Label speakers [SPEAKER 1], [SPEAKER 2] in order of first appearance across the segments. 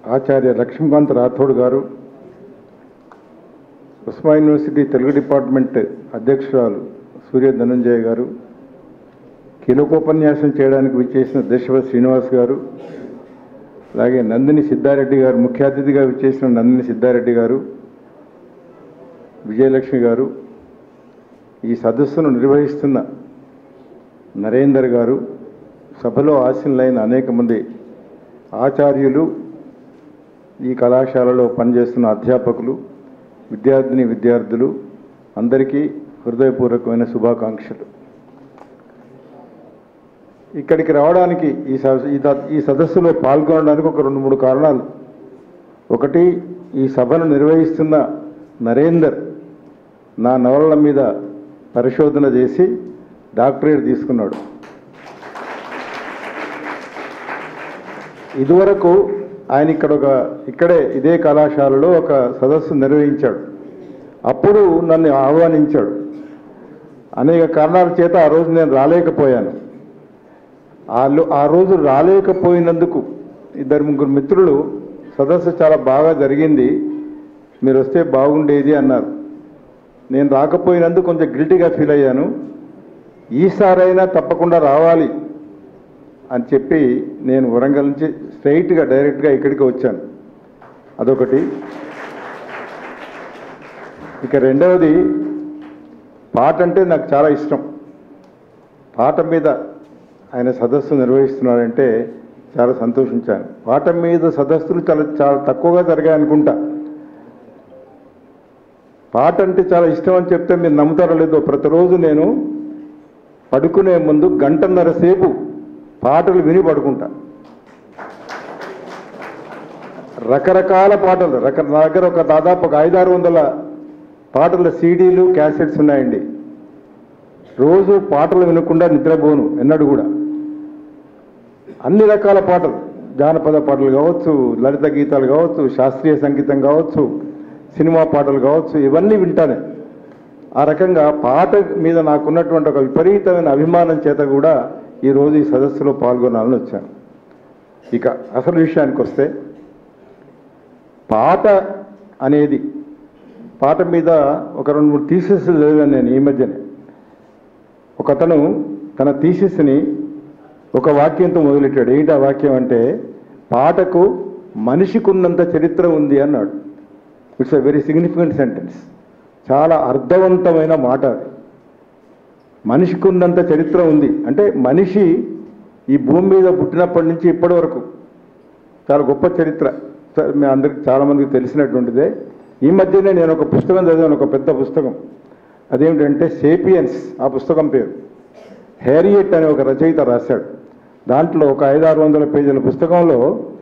[SPEAKER 1] ఆచార్య లక్ష్మీకాంత్ రాథోడ్ గారు ఉస్మా university Telugu department అధ్యక్షురాలు సూర్య ధనంజయ గారు కీలకోపన్యాసం చేయడానికి విచ్చేసిన దేశవ శ్రీనివాస్ గారు అలాగే నందిని సిద్ధారెడ్డి గారు ముఖ్య అతిథిగా విచ్చేసిన నందిని సిద్ధారెడ్డి గారు విజయలక్ష్మి గారు ఈ సదస్సును నిర్వహిస్తున్న నరేందర్ గారు సభలో ఆశీనులైన అనేక మంది ఆచార్యులు ఈ కళాశాలలో పనిచేస్తున్న అధ్యాపకులు విద్యార్థిని విద్యార్థులు అందరికీ హృదయపూర్వకమైన శుభాకాంక్షలు ఇక్కడికి రావడానికి ఈ స- ఈ ద- ఈ సదస్సులో పాల్గొనడానికి ఒక రెండు మూడు కారణాలు ఒకటి ఈ సభను నిర్వహిస్తున్న నరేందర్ నా నవలల మీద పరిశోధన చేసి డాక్టరేట్ తీసుకున్నాడు ఇదివరకు ఆయన ఇక్కడ ఒక ఇక్కడే ఇదే కళాశాలలో ఒక సదస్సు నిర్వహించాడు అప్పుడు నన్ను ఆహ్వానించాడు అనేక కారణాల చేత ఆ రోజు నేను రాలేకపోయాను ఆ లో- ఆ రోజు రాలేకపోయినందుకు ఇద్దరు ముగ్గురు మిత్రులు సదస్సు చాలా బాగా జరిగింది మీరు వస్తే బాగుండేది అన్నారు నేను రాకపోయినందుకు కొంచెం గిల్టీగా ఫీల్ అయ్యాను ఈసారైనా తప్పకుండా రావాలి అని చెప్పి నేను వరంగల్ నుంచి స్ట్రైట్గా డైరెక్ట్గా ఇక్కడికి వచ్చాను అదొకటి ఇక రెండవది పాట అంటే నాకు చాలా ఇష్టం పాట మీద ఆయన సదస్సు నిర్వహిస్తున్నాడంటే చాలా సంతోషించాను పాట మీద సదస్సులు చాలా చాలా తక్కువగా జరిగాయి అనుకుంటా పాట అంటే చాలా ఇష్టం అని చెప్తే మీరు నమ్ముతారో లేదో ప్రతిరోజు నేను పడుకునే ముందు గంటన్నర సేపు పాటలు విని పడుకుంటా రకరకాల పాటలు రక నా దగ్గర ఒక దాదాపు ఒక ఐదారు వందల పాటల సీడీలు క్యాసెట్స్ ఉన్నాయండి రోజు పాటలు వినకుండా నిద్రపోను ఎన్నడూ కూడా అన్ని రకాల పాటలు జానపద పాటలు కావచ్చు లలిత గీతాలు కావచ్చు శాస్త్రీయ సంగీతం కావచ్చు సినిమా పాటలు కావచ్చు ఇవన్నీ వింటానే ఆ రకంగా పాట మీద నాకున్నటువంటి ఒక విపరీతమైన అభిమానం చేత కూడా ఈరోజు ఈ సదస్సులో పాల్గొనాలని వచ్చాను ఇక అసలు విషయానికి వస్తే పాట అనేది పాట మీద ఒక రెండు మూడు థీసిస్ చదివాను నేను ఈ మధ్యనే ఒక అతను తన థీసిస్ని ఒక వాక్యంతో మొదలెట్టాడు ఏంటి ఆ వాక్యం అంటే పాటకు మనిషికున్నంత చరిత్ర ఉంది అన్నాడు it's a very significant sentence చాలా అర్థవంతమైన మాట అది మనిషికి ఉన్నంత చరిత్ర ఉంది అంటే మనిషి ఈ భూమి మీద పుట్టినప్పటి నుంచి ఇప్పటి వరకు చాలా గొప్ప చరిత్ర స- మీ అందరికి చాలా మందికి తెలిసినటువంటిదే ఈ మధ్యనే నేను ఒక పుస్తకం చదివాను ఒక పెద్ద పుస్తకం అదేమిటంటే సేపియన్స్ ఆ పుస్తకం పేరు హ్యారియట్ అనే ఒక రచయిత రాశాడు దాంట్లో ఒక ఐదారు వందల పేజీల పుస్తకంలో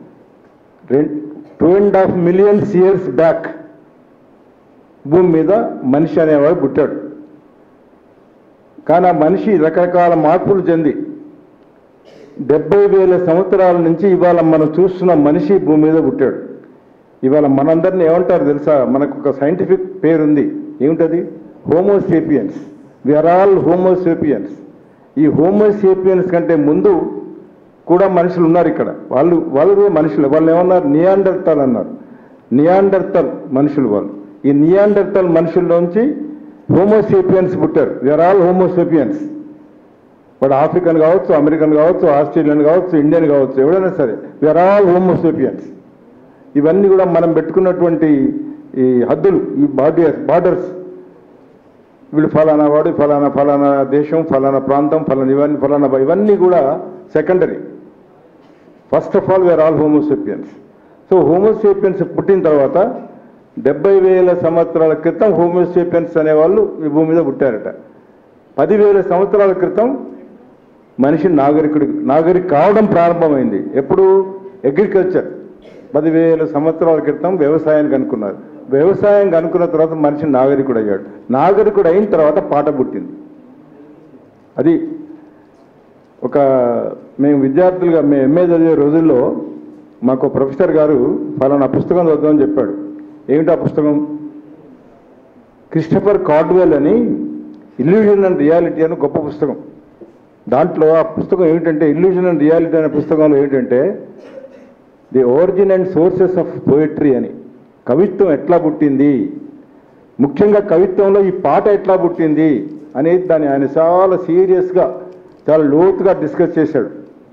[SPEAKER 1] two and half millions years back భూమి మీద మనిషి అనేవాడు పుట్టాడు కానీ ఆ మనిషి రకరకాల మార్పులు చెంది డెబ్బై వేల సంవత్సరాల నుంచి ఇవాళ మనం చూస్తున్న మనిషి భూమి మీద పుట్టాడు ఇవాళ మనందరిని ఏమంటారు తెలుసా మనకు ఒక సైంటిఫిక్ పేరు ఉంది ఏమిటది హోమోసేపియన్స్ విఆర్ ఆల్ హోమోసేపియన్స్ ఈ హోమోసేపియన్స్ కంటే ముందు కూడా మనుషులు ఉన్నారు ఇక్కడ వాళ్ళు వాళ్ళు కూడా మనుషులు వాళ్ళు ఏమన్నారు నియాండర్తల్ అన్నారు నియాండర్తల్ మనుషులు వాళ్ళు ఈ నియాండర్తల్ మనుషుల్లోంచి హోమోసేపియన్స్ పుట్టారు విఆర్ ఆల్ హోమోసేపియన్స్ వాడు ఆఫ్రికన్ కావచ్చు అమెరికన్ కావచ్చు ఆస్ట్రేలియన్ కావచ్చు ఇండియన్ కావచ్చు ఎవడైనా సరే విఆర్ ఆల్ హోమోసేపియన్స్ ఇవన్నీ కూడా మనం పెట్టుకున్నటువంటి ఈ హద్దులు ఈ బార్డర్స్ బార్డర్స్ వీళ్ళు ఫలానా వాడు ఫలానా ఫలానా దేశం ఫలానా ప్రాంతం ఫలానా ఇవన్నీ ఫలానా ఇవన్నీ కూడా secondary first of all we're all homo sapiens so homo sapiens పుట్టిన తర్వాత డెబ్బై వేల సంవత్సరాల క్రితం హోమోసేపియన్స్ అనేవాళ్ళు ఈ భూమి మీద పుట్టారట పదివేల సంవత్సరాల క్రితం మనిషి నాగరికుడు నాగరిక కావడం ప్రారంభమైంది ఎప్పుడు అగ్రికల్చర్ పదివేల సంవత్సరాల క్రితం వ్యవసాయానికి అనుకున్నారు వ్యవసాయం అనుకున్న తర్వాత మనిషి నాగరికుడు అయ్యాడు నాగరికుడు అయిన తర్వాత పాట పుట్టింది అది ఒక మేము విద్యార్థులుగా మేము ఎంఏ చదివే రోజుల్లో మాకు ప్రొఫెసర్ గారు ఫలానా పుస్తకం చదవమని చెప్పాడు ఏమిటి ఆ పుస్తకం క్రిస్టఫర్ కార్డ్వెల్ అని ఇల్యూజన్ అండ్ రియాలిటీ అని గొప్ప పుస్తకం దాంట్లో ఆ పుస్తకం ఏమిటంటే ఇల్యూజన్ అండ్ రియాలిటీ అనే పుస్తకంలో ఏంటంటే the origin and sources of poetry అని కవిత్వం ఎట్లా పుట్టింది ముఖ్యంగా కవిత్వంలో ఈ పాట ఎట్లా పుట్టింది అనేది దాన్ని ఆయన చాలా సీరియస్గా చాలా లోతుగా డిస్కస్ చేశాడు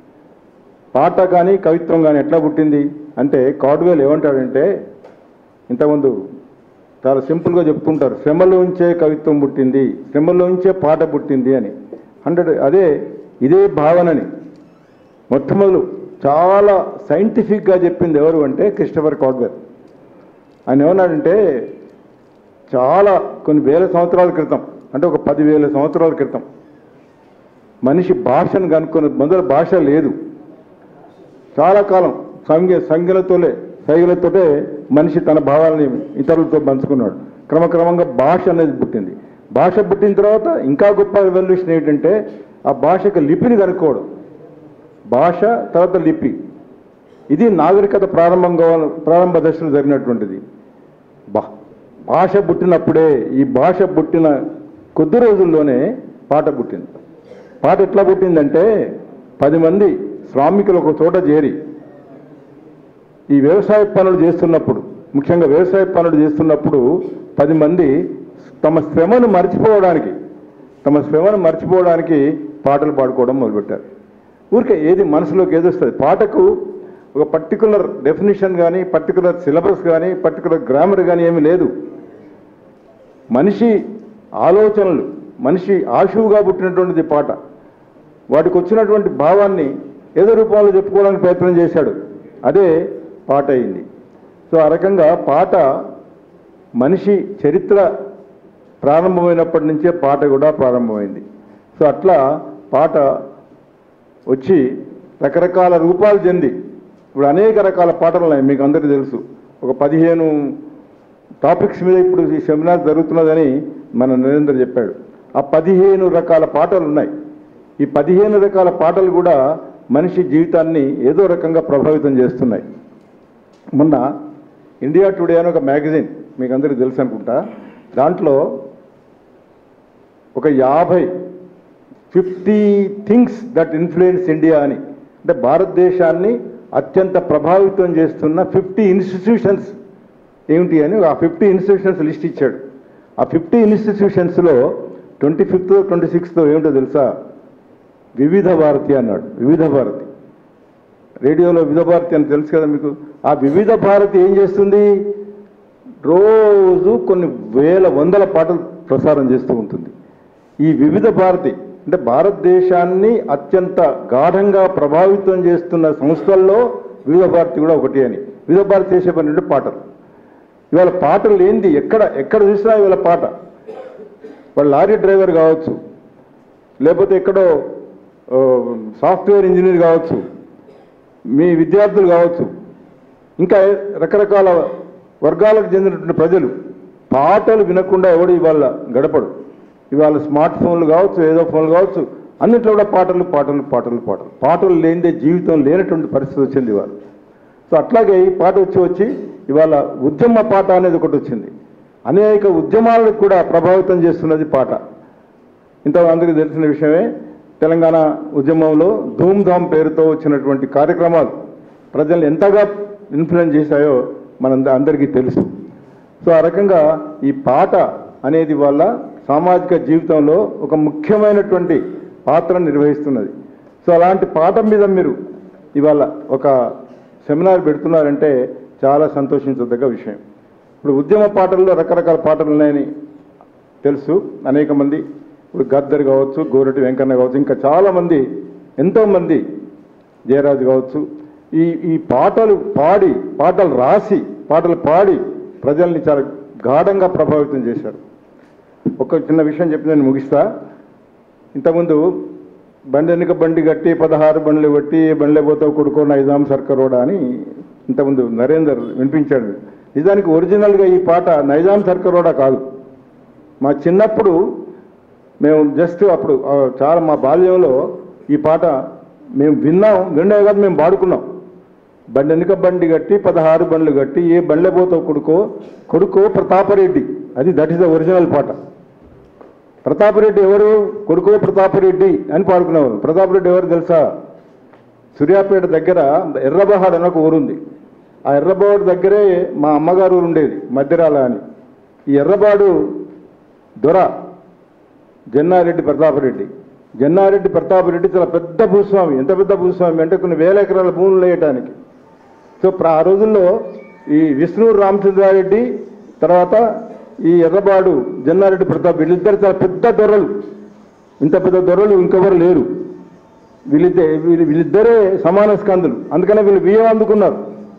[SPEAKER 1] పాట కానీ కవిత్వం కానీ ఎట్లా పుట్టింది అంటే కాడ్వేల్ ఏమంటాడంటే ఇంతకుముందు చాలా సింపుల్గా చెప్తుంటారు శ్రమలోంచే కవిత్వం పుట్టింది శ్రమలోంచే పాట పుట్టింది అని హండ్రెడ్ అదే ఇదే భావనని మొట్టమొదలు చాలా సైంటిఫిక్గా చెప్పింది ఎవరు అంటే క్రిస్టఫర్ కాడ్వెల్ ఆయన ఏమన్నాడంటే చాలా కొన్ని వేల సంవత్సరాల క్రితం అంటే ఒక పదివేల సంవత్సరాల క్రితం మనిషి భాషను కనుక్కున్న మొదలు భాష లేదు చాలా కాలం సంఖ్య సంఖ్యలతోలే సైగలతోటే మనిషి తన భావాలని ఇతరులతో పంచుకున్నాడు క్రమక్రమంగా భాష అనేది పుట్టింది భాష పుట్టిన తర్వాత ఇంకా గొప్ప రెవల్యూషన్ ఏంటంటే ఆ భాషకు లిపిని కనుక్కోవడం భాష తర్వాత లిపి ఇది నాగరికత ప్రారంభంగా ప్రారంభ దశలో జరిగినటువంటిది బా భాష పుట్టినప్పుడే ఈ భాష పుట్టిన కొద్ది రోజుల్లోనే పాట పుట్టింది పాట ఎట్లా పుట్టిందంటే పది మంది శ్రామికులు ఒక చోట చేరి ఈ వ్యవసాయ పనులు చేస్తున్నప్పుడు ముఖ్యంగా వ్యవసాయ పనులు చేస్తున్నప్పుడు పది మంది తమ శ్రమను మర్చిపోవడానికి తమ శ్రమను మర్చిపోవడానికి పాటలు పాడుకోవడం మొదలుపెట్టారు ఊరికే ఏది మనసులోకి ఏదొస్తుంది పాటకు ఒక పర్టికులర్ డెఫినేషన్ కానీ పర్టికులర్ సిలబస్ కానీ పర్టికులర్ గ్రామర్ కానీ ఏమీ లేదు మనిషి ఆలోచనలు మనిషి ఆశువుగా పుట్టినటువంటిది పాట వాటికి వచ్చినటువంటి భావాన్ని ఏదో రూపంలో చెప్పుకోవడానికి ప్రయత్నం చేశాడు అదే పాట అయింది సో ఆ రకంగా పాట మనిషి చరిత్ర ప్రారంభమైనప్పటి నుంచే పాట కూడా ప్రారంభమైంది సో అట్లా పాట వచ్చి రకరకాల రూపాలు చెంది ఇప్పుడు అనేక రకాల పాటలు ఉన్నాయి మీకు అందరికీ తెలుసు ఒక పదిహేను టాపిక్స్ మీద ఇప్పుడు ఈ సెమినార్ జరుగుతున్నదని మన నరేంద్ర చెప్పాడు ఆ పదిహేను రకాల పాటలు ఉన్నాయి ఈ పదిహేను రకాల పాటలు కూడా మనిషి జీవితాన్ని ఏదో రకంగా ప్రభావితం చేస్తున్నాయి మొన్న ఇండియా టుడే అని ఒక మ్యాగజైన్ మీకు అందరికీ తెలుసు అనుకుంటా దాంట్లో ఒక యాభై fifty things that influence India అని అంటే భారతదేశాన్ని అత్యంత ప్రభావితం చేస్తున్న ఫిఫ్టీ ఇన్స్టిట్యూషన్స్ ఏమిటి అని ఆ ఫిఫ్టీ ఇన్స్టిట్యూషన్స్ లిస్ట్ ఇచ్చాడు ఆ ఫిఫ్టీ ఇన్స్టిట్యూషన్స్లో ట్వంటీ ఫిఫ్త్ ట్వంటీ సిక్స్త్ ఏమిటో తెలుసా వివిధ భారతి అన్నాడు వివిధ భారతి రేడియోలో వివిధ భారతి అని తెలుసు కదా మీకు ఆ వివిధ భారతి ఏం చేస్తుంది రోజు కొన్ని వేల వందల పాటలు ప్రసారం చేస్తూ ఉంటుంది ఈ వివిధ భారతి అంటే భారతదేశాన్ని అత్యంత గాఢంగా ప్రభావితం చేస్తున్న సంస్థల్లో వివిధ భారతి కూడా ఒకటి అని వివిధ భారతి చేసే పని అంటే పాటలు ఇవాళ పాటలు ఏంది ఎక్కడ ఎక్కడ చూసినా ఇవాళ పాట వాళ్ళు లారీ డ్రైవర్ కావచ్చు లేకపోతే ఎక్కడో ఆ, సాఫ్ట్వేర్ ఇంజనీర్ కావచ్చు మీ విద్యార్థులు కావచ్చు ఇంకా రకరకాల వర్గాలకు చెందినటువంటి ప్రజలు పాటలు వినకుండా ఎవడు ఇవాళ గడపడు ఇవాళ స్మార్ట్ ఫోన్లు కావచ్చు ఏదో ఫోన్లు కావచ్చు అన్నింటిలో కూడా పాటలు పాటలు పాటలు పాటలు పాటలు లేనిదే జీవితం లేనటువంటి పరిస్థితి వచ్చింది ఇవాళ సో అట్లాగే ఈ పాట వచ్చి వచ్చి ఇవాళ ఉద్యమ పాట అనేది ఒకటి వచ్చింది అనేక ఉద్యమాలను కూడా ప్రభావితం చేస్తున్నది పాట ఇంత అందరికీ తెలిసిన విషయమే తెలంగాణ ఉద్యమంలో ధూమ్ధామ్ పేరుతో వచ్చినటువంటి కార్యక్రమాలు ప్రజల్ని ఎంతగా ఇన్ఫ్లుయెన్స్ చేశాయో మన అందరికీ తెలుసు సో ఆ రకంగా ఈ పాట అనేది వాళ్ళ సామాజిక జీవితంలో ఒక ముఖ్యమైనటువంటి పాత్ర నిర్వహిస్తున్నది సో అలాంటి పాట మీద మీరు ఇవాళ ఒక సెమినార్ పెడుతున్నారంటే చాలా సంతోషించదగ్గ విషయం ఇప్పుడు ఉద్యమ పాటల్లో రకరకాల పాటలు ఉన్నాయని తెలుసు అనేక మంది ఇప్పుడు గద్దర్ కావచ్చు గోరటి వెంకన్న కావచ్చు ఇంకా చాలామంది ఎంతోమంది జయరాజు కావచ్చు ఈ ఈ పాటలు పాడి పాటలు రాసి పాటలు పాడి ప్రజల్ని చాలా గాఢంగా ప్రభావితం చేశారు ఒక చిన్న విషయం చెప్పి నేను ముగిస్తా ఇంతకుముందు బండి వెనుక బండి గట్టి పదహారు బండ్లు కొట్టి బండ్లే పోతావు కొడుకో నైజాం సర్కరోడా అని ఇంతకుముందు నరేందర్ వినిపించాడు నిజానికి ఒరిజినల్గా ఈ పాట నైజాం సర్కరోడా కాదు మా చిన్నప్పుడు మేము జస్ట్ అప్పుడు ఆ, చాలా మా బాల్యంలో ఈ పాట మేము విన్నాం వినే కాదు మేము పాడుకున్నాం బండి వెనుక బండి కట్టి పదహారు బండ్లు కట్టి ఏ బండ్లే పోతావు కొడుకో కొడుకో ప్రతాపరెడ్డి అది దట్ ఈస్ ద ఒరిజినల్ పాట ప్రతాపరెడ్డి ఎవరు కొడుకో ప్రతాపరెడ్డి అని పాడుకునేవారు ప్రతాపరెడ్డి ఎవరు తెలుసా సూర్యాపేట దగ్గర ఎర్రబహాడ్ అని ఒక ఊరుంది ఆ ఎర్రబహాడ్ దగ్గరే మా అమ్మగారు ఊరు ఉండేది మధ్యరాల అని ఈ ఎర్రబాడు దొర జన్నారెడ్డి ప్రతాపరెడ్డి జన్నారెడ్డి ప్రతాపరెడ్డి చాలా పెద్ద భూస్వామి ఎంత పెద్ద భూస్వామి అంటే కొన్ని వేల ఎకరాల భూములు వేయటానికి సో ప్ర- ఆ రోజుల్లో ఈ విష్ణు రామచంద్రారెడ్డి తర్వాత ఈ ఎర్రబాడు జన్నారెడ్డి ప్రతాప్ వీళ్ళిద్దరు చాలా పెద్ద దొరలు ఇంత పెద్ద దొరలు ఇంకెవరు లేరు వీళ్ళిద్దే వీళ్ళు వీళ్ళిద్దరే సమాన స్కందులు అందుకనే వీళ్ళు బియ్యం అందుకున్నారు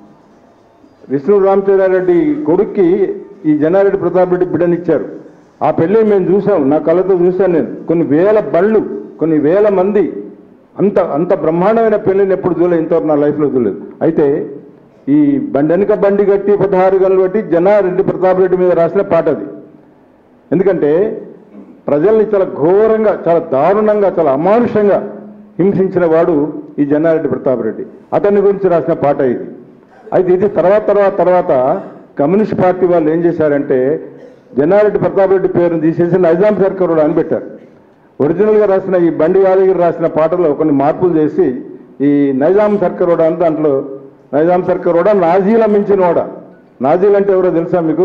[SPEAKER 1] విష్ణు రామచంద్రారెడ్డి కొడుక్కి ఈ జనారెడ్డి ప్రతాప్ రెడ్డి బిడ్డనిచ్చారు ఆ పెళ్లి మేము చూసాం నా కళ్ళతో చూశాను నేను కొన్ని వేల బళ్ళు కొన్ని వేల మంది అంత అంత బ్రహ్మాండమైన పెళ్లిని ఎప్పుడు చూడలేదు ఇంతవరకు నా లైఫ్లో చూడలేదు అయితే ఈ బండెనక బండి కట్టి పదహారు గంటలు బట్టి జనారెడ్డి ప్రతాప్ రెడ్డి మీద రాసిన పాట అది ఎందుకంటే ప్రజల్ని చాలా ఘోరంగా చాలా దారుణంగా చాలా అమానుషంగా హింసించిన వాడు ఈ జన్నారెడ్డి ప్రతాప్ రెడ్డి అతని గురించి రాసిన పాట ఇది అయితే ఇది తర్వాత తర్వాత తర్వాత కమ్యూనిస్ట్ పార్టీ వాళ్ళు ఏం చేశారంటే జన్నారెడ్డి ప్రతాప్ రెడ్డి పేరును తీసేసి నైజాం సర్కార్ అని పెట్టారు ఒరిజినల్గా రాసిన ఈ బండి యాదగిరి రాసిన పాటలో కొన్ని మార్పులు చేసి ఈ నైజాం సర్కార్ అని దాంట్లో నైజాం సర్కార్ నాజీల మించిన వాడ నాజీలు అంటే ఎవరో తెలుసా మీకు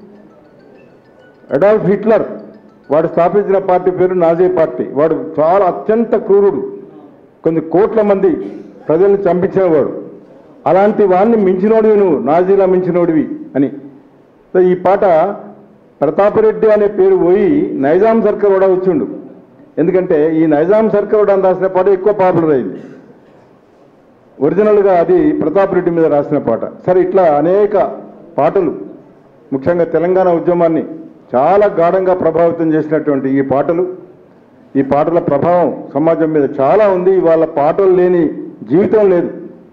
[SPEAKER 1] అడాల్ఫ్ హిట్లర్ వాడు స్థాపించిన పార్టీ పేరు నాజీ పార్టీ వాడు చాలా అత్యంత క్రూరుడు కొన్ని కోట్ల మంది ప్రజల్ని చంపించిన వాడు అలాంటి వాడిని మించినోడివి నువ్వు నాజీలా మించినోడివి అని సో ఈ పాట ప్రతాపరెడ్డి అనే పేరు పోయి నైజాం సర్కార్ కూడా వచ్చిండు ఎందుకంటే ఈ నైజాం సర్కార్ అని రాసిన పాట ఎక్కువ పాపులర్ అయింది ఒరిజినల్గా అది ప్రతాప్ రెడ్డి మీద రాసిన పాట సరే ఇట్లా అనేక పాటలు ముఖ్యంగా తెలంగాణ ఉద్యమాన్ని చాలా గాఢంగా ప్రభావితం చేసినటువంటి ఈ పాటలు ఈ పాటల ప్రభావం సమాజం మీద చాలా ఉంది ఇవాళ పాటలు లేని జీవితం లేదు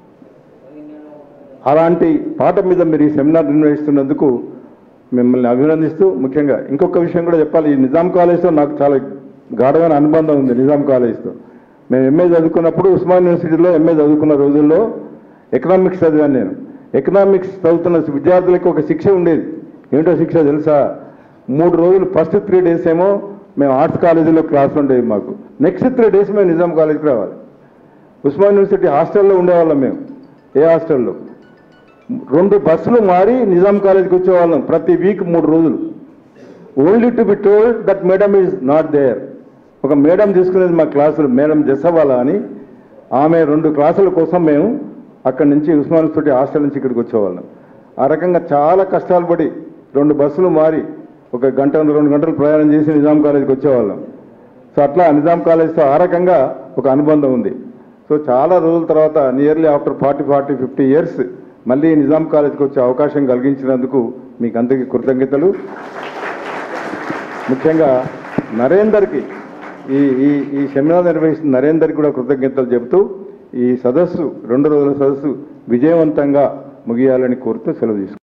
[SPEAKER 1] అలాంటి పాట మీద మీరు ఈ సెమినార్ నిర్వహిస్తున్నందుకు మిమ్మల్ని అభినందిస్తూ ముఖ్యంగా ఇంకొక విషయం కూడా చెప్పాలి ఈ నిజాం కాలేజ్తో నాకు చాలా గాఢమైన అనుబంధం ఉంది నిజాం కాలేజ్తో మేము ఎంఏ చదువుకున్నప్పుడు ఉస్మాన్ యూనివర్సిటీలో ఎంఏ చదువుకున్న రోజుల్లో ఎకనామిక్స్ చదివాను నేను ఎకనామిక్స్ చదువుతున్న విద్యార్థులకు ఒక శిక్ష ఉండేది ఏంటో శిక్ష తెలుసా మూడు రోజులు ఫస్ట్ త్రీ డేస్ ఏమో మేము ఆర్ట్స్ కాలేజీలో క్లాస్ ఉండేవి మాకు నెక్స్ట్ త్రీ డేస్ మేము నిజాం కాలేజ్కి రావాలి ఉస్మాన్ యూనివర్సిటీ హాస్టల్లో ఉండేవాళ్ళం మేము ఏ హాస్టల్లో రెండు బస్సులు మారి నిజాం కాలేజ్కి వచ్చేవాళ్ళం ప్రతి వీక్ మూడు రోజులు only to be told that madam is not there ఒక మేడం తీసుకునేది మా క్లాసులు మేడం జసవాలా అని ఆమె రెండు క్లాసుల కోసం మేము అక్కడి నుంచి ఉస్మాన్ యూనివర్సిటీ హాస్టల్ నుంచి ఇక్కడికి వచ్చేవాళ్ళం ఆ రకంగా చాలా కష్టాలు పడి రెండు బస్సులు మారి ఒక గంట రెండు గంటలు ప్రయాణం చేసి నిజాం కాలేజ్కి వచ్చేవాళ్ళం సో అట్లా నిజాం కాలేజ్తో ఆ రకంగా ఒక అనుబంధం ఉంది సో చాలా రోజుల తర్వాత nearly after forty forty fifty years మళ్ళీ నిజాం కాలేజ్కి వచ్చే అవకాశం కలిగించినందుకు మీకు అందరికీ కృతజ్ఞతలు ముఖ్యంగా నరేందర్కి ఈ ఈ ఈ సెమినార్ నిర్వహిస్తున్న నరేందర్కి కూడా కృతజ్ఞతలు చెబుతూ ఈ సదస్సు రెండు రోజుల సదస్సు విజయవంతంగా ముగియాలని కోరుతూ సెలవు తీసుకుంటాను